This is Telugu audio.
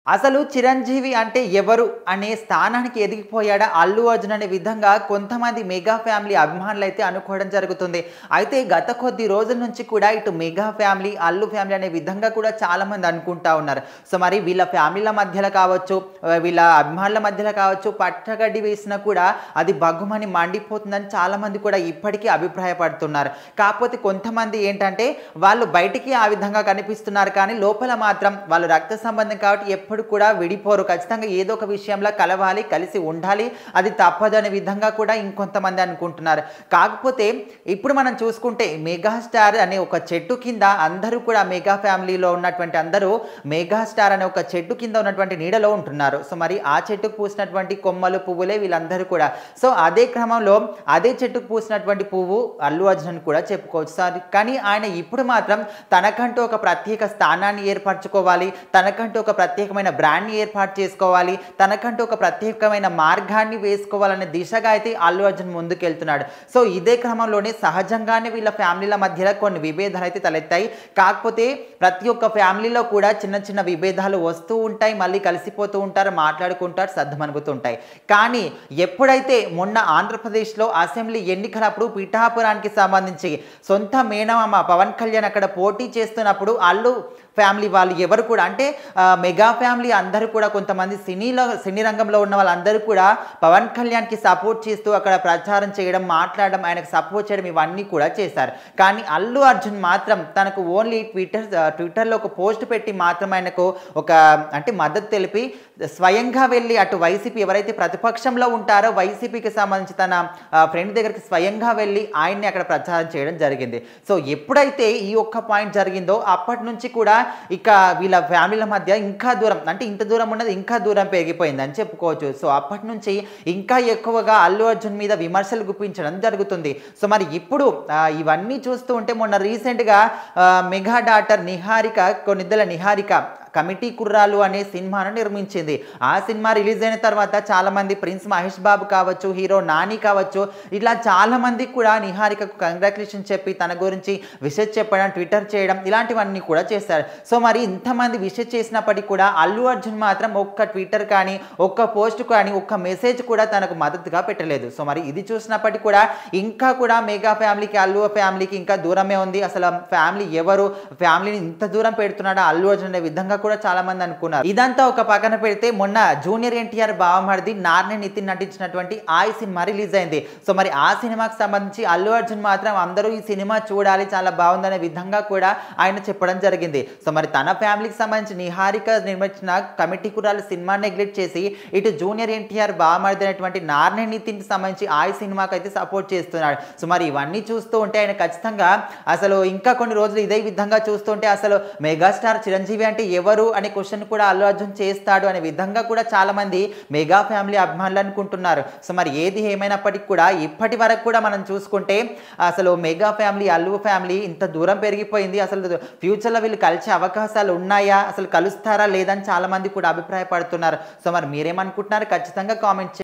అసలు చిరంజీవి అంటే ఎవరు అనే స్థానానికి ఎదిగిపోయాడా అల్లు అర్జున్ అనే విధంగా కొంతమంది మెగా ఫ్యామిలీ అభిమానులు అయితే అనుకోవడం జరుగుతుంది అయితే గత కొద్ది రోజుల నుంచి కూడా ఇటు మెగా ఫ్యామిలీ అల్లు ఫ్యామిలీ అనే విధంగా కూడా చాలా మంది అనుకుంటా ఉన్నారు సో మరి వీళ్ళ ఫ్యామిలీల మధ్యలో కావచ్చు వీళ్ళ అభిమానుల మధ్యలో కావచ్చు పట్టగడ్డి వేసినా కూడా అది బగ్గుమని మండిపోతుందని చాలా మంది కూడా ఇప్పటికీ అభిప్రాయపడుతున్నారు కాకపోతే కొంతమంది ఏంటంటే వాళ్ళు బయటికి ఆ విధంగా కనిపిస్తున్నారు కానీ లోపల మాత్రం వాళ్ళు రక్త సంబంధం కాబట్టి ఎప్పుడు కూడా విడిపోరు ఖచ్చితంగా ఏదో ఒక విషయంలో కలవాలి కలిసి ఉండాలి అది తప్పదు అనే విధంగా కూడా ఇంకొంతమంది అనుకుంటున్నారు కాకపోతే ఇప్పుడు మనం చూసుకుంటే మెగాస్టార్ అనే ఒక చెట్టు కింద అందరూ కూడా మెగా ఫ్యామిలీలో ఉన్నటువంటి అందరూ మెగాస్టార్ అనే ఒక చెట్టు కింద ఉన్నటువంటి నీడలో ఉంటున్నారు సో మరి ఆ చెట్టుకు పూసినటువంటి కొమ్మలు పువ్వులే వీళ్ళందరూ కూడా సో అదే క్రమంలో అదే చెట్టుకు పూసినటువంటి పువ్వు అల్లు అర్జున్ అని కూడా చెప్పుకోవచ్చు సార్ కానీ ఆయన ఇప్పుడు మాత్రం తనకంటూ ఒక ప్రత్యేక స్థానాన్ని ఏర్పరచుకోవాలి తనకంటూ ఒక ప్రత్యేకమైన బ్రాండ్ని ఏర్పాటు చేసుకోవాలి తనకంటూ ఒక ప్రత్యేకమైన మార్గాన్ని వేసుకోవాలనే దిశగా అయితే అల్లు అర్జున్ ముందుకెళ్తున్నాడు సో ఇదే క్రమంలోనే సహజంగానే వీళ్ళ ఫ్యామిలీల మధ్యలో కొన్ని విభేదాలు అయితే తలెత్తాయి కాకపోతే ప్రతి ఒక్క ఫ్యామిలీలో కూడా చిన్న చిన్న విభేదాలు వస్తూ ఉంటాయి మళ్ళీ కలిసిపోతూ ఉంటారు మాట్లాడుకుంటారు సర్దుమనుగుతుంటాయి కానీ ఎప్పుడైతే మొన్న ఆంధ్రప్రదేశ్లో అసెంబ్లీ ఎన్నికలప్పుడు పిఠాపురానికి సంబంధించి సొంత మేనమామ పవన్ కళ్యాణ్ అక్కడ పోటీ చేస్తున్నప్పుడు అల్లు ఫ్యామిలీ వాళ్ళు ఎవరు కూడా అంటే ఆ, మెగా ఫ్యామిలీ అందరూ కూడా కొంతమంది సినీలో సినీ రంగంలో ఉన్న వాళ్ళందరూ కూడా పవన్ కళ్యాణ్కి సపోర్ట్ చేస్తూ అక్కడ ప్రచారం చేయడం మాట్లాడడం ఆయనకు సపోర్ట్ చేయడం ఇవన్నీ కూడా చేశారు కానీ అల్లు అర్జున్ మాత్రం తనకు ఓన్లీ ట్విట్టర్ ట్విట్టర్లో ఒక పోస్ట్ పెట్టి మాత్రం ఆయనకు ఒక అంటే మద్దతు తెలిపి స్వయంగా వెళ్ళి అటు వైసీపీ ఎవరైతే ప్రతిపక్షంలో ఉంటారో వైసీపీకి సంబంధించి తన ఫ్రెండ్ దగ్గరికి స్వయంగా వెళ్ళి ఆయన్ని అక్కడ ప్రచారం చేయడం జరిగింది సో ఎప్పుడైతే ఈ ఒక్క పాయింట్ జరిగిందో అప్పటి నుంచి కూడా ఇక వీళ్ళ ఫ్యామిలీల మధ్య ఇంకా దూరం అంటే ఇంత దూరం ఉన్నది ఇంకా దూరం పెరిగిపోయింది అని చెప్పుకోవచ్చు సో అప్పటి నుంచి ఇంకా ఎక్కువగా అల్లు అర్జున్ మీద విమర్శలు గుప్పించడం జరుగుతుంది సో మరి ఇప్పుడు ఆ, ఇవన్నీ చూస్తూ ఉంటే మొన్న రీసెంట్గా మెగా డాటర్ నిహారిక కొన్నిద్దల నిహారిక కమిటీ కుర్రాలు అనే సినిమాను నిర్మించింది ఆ సినిమా రిలీజ్ అయిన తర్వాత చాలా మంది ప్రిన్స్ మహేష్ బాబు కావచ్చు హీరో నాని కావచ్చు ఇట్లా చాలా మంది కూడా నిహారికకు కంగ్రాచులేషన్ చెప్పి తన గురించి విషెస్ చెప్పడం ట్విట్టర్ చేయడం ఇలాంటివన్నీ కూడా చేశారు సో మరి ఇంతమంది విషెస్ చేసినప్పటికీ కూడా అల్లు అర్జున్ మాత్రం ఒక్క ట్విట్టర్ కానీ ఒక్క పోస్ట్ కానీ ఒక్క మెసేజ్ కూడా తనకు మద్దతుగా పెట్టలేదు సో మరి ఇది చూసినప్పటికీ కూడా ఇంకా కూడా మెగా ఫ్యామిలీకి అల్లు ఫ్యామిలీకి ఇంకా దూరమే ఉంది అసలు ఫ్యామిలీ ఎవరు ఫ్యామిలీని ఇంత దూరం పెడుతున్నాడా అల్లు అర్జున్ అనే విధంగా కూడా చాలా మంది అనుకున్నారు ఇదంతా ఒక పక్కన పెడితే మొన్న జూనియర్ ఎన్టీఆర్ బావమరిది నార్నే నితిన్ నటించినటువంటి ఆయి సినిమా రిలీజ్ అయింది సో మరి ఆ సినిమాకి సంబంధించి అల్లు అర్జున్ మాత్రం అందరూ ఈ సినిమా చూడాలి చాలా బాగుందనే విధంగా కూడా ఆయన చెప్పడం జరిగింది సో మరి తన ఫ్యామిలీకి సంబంధించి నిహారిక నిర్మించిన కమిటీ కురాలు సినిమా నెగ్లెక్ట్ చేసి ఇటు జూనియర్ ఎన్టీఆర్ బావమరిది అనేటువంటి నార్నే నితిన్కి సంబంధించి ఆయి సినిమాకి అయితే సపోర్ట్ చేస్తున్నాడు సో మరి ఇవన్నీ చూస్తూ ఉంటే ఆయన ఖచ్చితంగా అసలు ఇంకా కొన్ని రోజులు ఇదే విధంగా చూస్తుంటే అసలు మెగాస్టార్ చిరంజీవి అంటే ఎవరు అనే క్వశ్చన్ కూడా అల్లు అర్జున్ చేస్తాడు అనే విధంగా కూడా చాలా మంది మెగా ఫ్యామిలీ అభిమానులు అనుకుంటున్నారు సో మరి ఏది ఏమైనప్పటికీ కూడా ఇప్పటి వరకు కూడా మనం చూసుకుంటే అసలు మెగా ఫ్యామిలీ అల్లు ఫ్యామిలీ ఇంత దూరం పెరిగిపోయింది అసలు ఫ్యూచర్లో వీళ్ళు కలిసే అవకాశాలు ఉన్నాయా అసలు కలుస్తారా లేదని చాలా మంది కూడా అభిప్రాయపడుతున్నారు సో మరి మీరేమనుకుంటున్నారు ఖచ్చితంగా కామెంట్